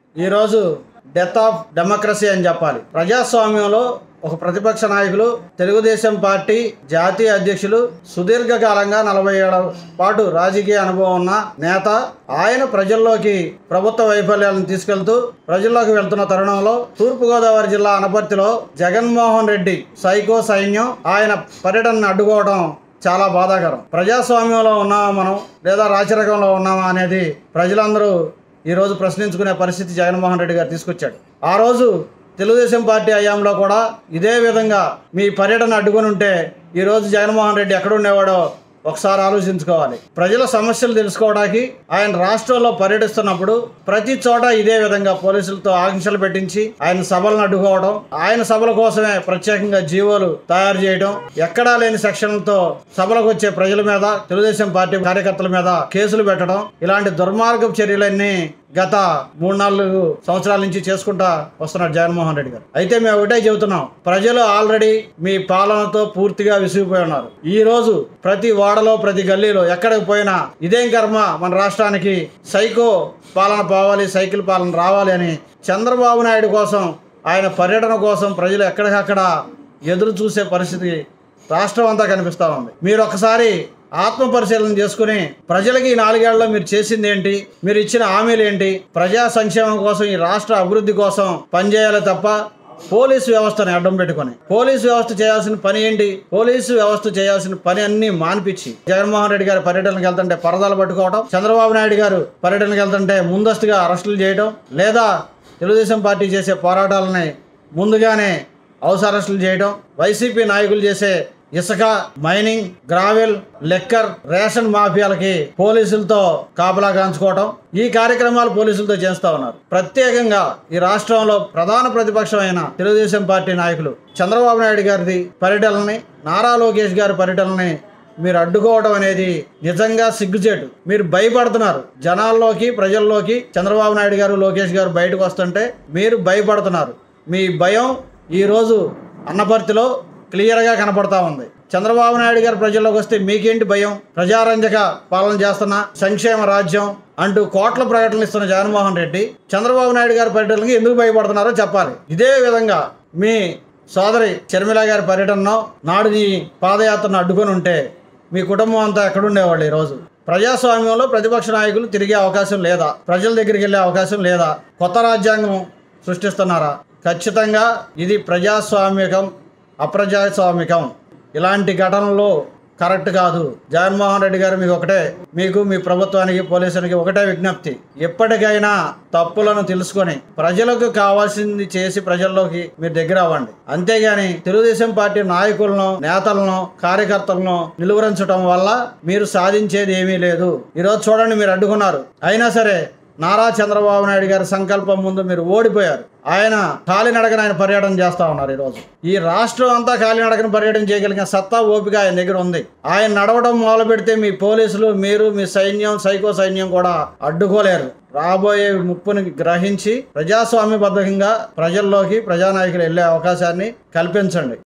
ఈరోజు death of democracy అని చెప్పాలి ప్రజాస్వామ్యంలో ఒక ప్రతిపక్ష నాయకులు తెలుగుదేశం పార్టీ జాతీయ అధ్యక్షులు సుదీర్ఘకాలంగా నలభై ఏళ్ల పాటు రాజకీయ అనుభవం ఉన్న నేత ఆయన ప్రజల్లోకి ప్రభుత్వ వైఫల్యాలను తీసుకెళ్తూ ప్రజల్లోకి వెళ్తున్న తరుణంలో తూర్పుగోదావరి జిల్లా అనపర్తిలో జగన్మోహన్ రెడ్డి సైకో సైన్యం ఆయన పర్యటనను అడ్డుకోవడం చాలా బాధాకరం ప్రజాస్వామ్యంలో ఉన్నామా మనం లేదా రాచరికంలో ఉన్నామా అనేది ప్రజలందరూ ఈరోజు ప్రశ్నించుకునే పరిస్థితి జగన్మోహన్ రెడ్డి గారు తీసుకొచ్చాడు ఆ రోజు తెలుగుదేశం పార్టీ హయాంలో కూడా ఇదే విధంగా మీ పర్యటన అడ్డుకొని ఉంటే ఈరోజు జగన్మోహన్ రెడ్డి ఎక్కడ ఉండేవాడో ఒకసారి ఆలోచించుకోవాలి ప్రజల సమస్యలు తెలుసుకోవడానికి ఆయన రాష్ట్రంలో పర్యటిస్తున్నప్పుడు ప్రతి చోట ఇదే విధంగా పోలీసులతో ఆంక్షలు పెట్టించి ఆయన సభలను అడ్డుకోవడం ఆయన సభల కోసమే ప్రత్యేకంగా జీవోలు తయారు చేయడం ఎక్కడా లేని సెక్షన్లతో సభలకు వచ్చే ప్రజల మీద తెలుగుదేశం పార్టీ కార్యకర్తల మీద కేసులు పెట్టడం ఇలాంటి దుర్మార్గపు చర్యలన్నీ గత మూడు నాలుగు సంవత్సరాల నుంచి చేసుకుంటా వస్తున్నాడు జగన్మోహన్ రెడ్డి గారు అయితే మేము ఒకటే చెబుతున్నాం ప్రజలు ఆల్రెడీ మీ పాలనతో పూర్తిగా విసిగిపోయి ఉన్నారు ఈ రోజు ప్రతి వాడలో ప్రతి గల్లీలో ఎక్కడికి పోయినా ఇదేం కర్మ మన రాష్ట్రానికి సైకో పాలన పోవాలి సైకిల్ పాలన రావాలి అని చంద్రబాబు నాయుడు కోసం ఆయన పర్యటన కోసం ప్రజలు ఎక్కడికక్కడ ఎదురు చూసే పరిస్థితి రాష్ట్రం అంతా కనిపిస్తూ ఉంది మీరు ఒకసారి ఆత్మ పరిశీలన చేసుకుని ప్రజలకి ఈ నాలుగేళ్లలో మీరు చేసింది ఏంటి మీరు ఇచ్చిన హామీలు ఏంటి ప్రజా సంక్షేమం కోసం ఈ రాష్ట్ర అభివృద్ధి కోసం పనిచేయాలి తప్ప పోలీసు వ్యవస్థని అడ్డం పెట్టుకొని పోలీసు వ్యవస్థ చేయాల్సిన పని ఏంటి పోలీసు వ్యవస్థ చేయాల్సిన పని అన్ని మానిపించి జగన్మోహన్ రెడ్డి గారు పర్యటనకు వెళ్తుంటే పరదాలు పట్టుకోవడం చంద్రబాబు నాయుడు గారు పర్యటనకు వెళ్తుంటే ముందస్తుగా అరెస్టులు చేయడం లేదా తెలుగుదేశం పార్టీ చేసే పోరాటాలని ముందుగానే హౌస్ అరెస్టులు చేయడం వైసీపీ నాయకులు చేసే ఇసుక మైనింగ్ గ్రావెల్ లెక్కర్ రేషన్ మాఫియాలకి పోలీసులతో కాపలా కాంచుకోవటం ఈ కార్యక్రమాలు పోలీసులతో చేస్తా ఉన్నారు ప్రత్యేకంగా ఈ రాష్ట్రంలో ప్రధాన ప్రతిపక్షమైన తెలుగుదేశం పార్టీ నాయకులు చంద్రబాబు నాయుడు గారిది పర్యటనని నారా లోకేష్ గారి పర్యటనని మీరు అడ్డుకోవడం అనేది నిజంగా సిగ్గుచేటు మీరు భయపడుతున్నారు జనాల్లోకి ప్రజల్లోకి చంద్రబాబు నాయుడు గారు లోకేష్ గారు బయటకు వస్తుంటే మీరు భయపడుతున్నారు మీ భయం ఈరోజు అన్నపర్తిలో క్లియర్గా కనపడతా ఉంది చంద్రబాబు నాయుడు గారు ప్రజల్లోకి వస్తే మీకేంటి భయం ప్రజారంజక పాలన చేస్తున్న సంక్షేమ రాజ్యం అంటూ కోట్ల ప్రకటనలు ఇస్తున్న జగన్మోహన్ రెడ్డి చంద్రబాబు నాయుడు గారి పర్యటనకి ఎందుకు భయపడుతున్నారో చెప్పాలి ఇదే విధంగా మీ సోదరి షర్మిల గారి పర్యటనలో నాడు నీ పాదయాత్రను అడ్డుకొని ఉంటే మీ కుటుంబం అంతా ఎక్కడుండేవాళ్ళు ఈరోజు ప్రజాస్వామ్యంలో ప్రతిపక్ష నాయకులు తిరిగే అవకాశం లేదా ప్రజల దగ్గరికి వెళ్ళే అవకాశం లేదా కొత్త రాజ్యాంగం సృష్టిస్తున్నారా ఖచ్చితంగా ఇది ప్రజాస్వామికం అప్రజాస్వామికం ఇలాంటి ఘటనలు కరెక్ట్ కాదు జగన్మోహన్ రెడ్డి గారు మీకు ఒకటే మీకు మీ ప్రభుత్వానికి పోలీసులకి ఒకటే విజ్ఞప్తి ఎప్పటికైనా తప్పులను తెలుసుకొని ప్రజలకు కావాల్సింది చేసి ప్రజల్లోకి మీరు దగ్గర అవ్వండి అంతేగాని తెలుగుదేశం పార్టీ నాయకులను నేతలను కార్యకర్తలను నిలువరించడం వల్ల మీరు సాధించేది ఏమీ లేదు ఈరోజు చూడండి మీరు అడ్డుకున్నారు అయినా సరే నారా చంద్రబాబు నాయుడు గారి సంకల్పం ముందు మీరు ఓడిపోయారు ఆయన కాలినడకన ఆయన పర్యటన చేస్తా ఉన్నారు ఈరోజు ఈ రాష్ట్రం అంతా కాలినడకన పర్యటన చేయగలిగిన సత్తా ఓపిక ఆయన దగ్గర ఉంది ఆయన నడవడం మొదలు పెడితే మీ పోలీసులు మీరు మీ సైన్యం సైకో సైన్యం కూడా అడ్డుకోలేరు రాబోయే ముప్పుని గ్రహించి ప్రజాస్వామ్యబద్ధంగా ప్రజల్లోకి ప్రజానాయకులు వెళ్ళే అవకాశాన్ని కల్పించండి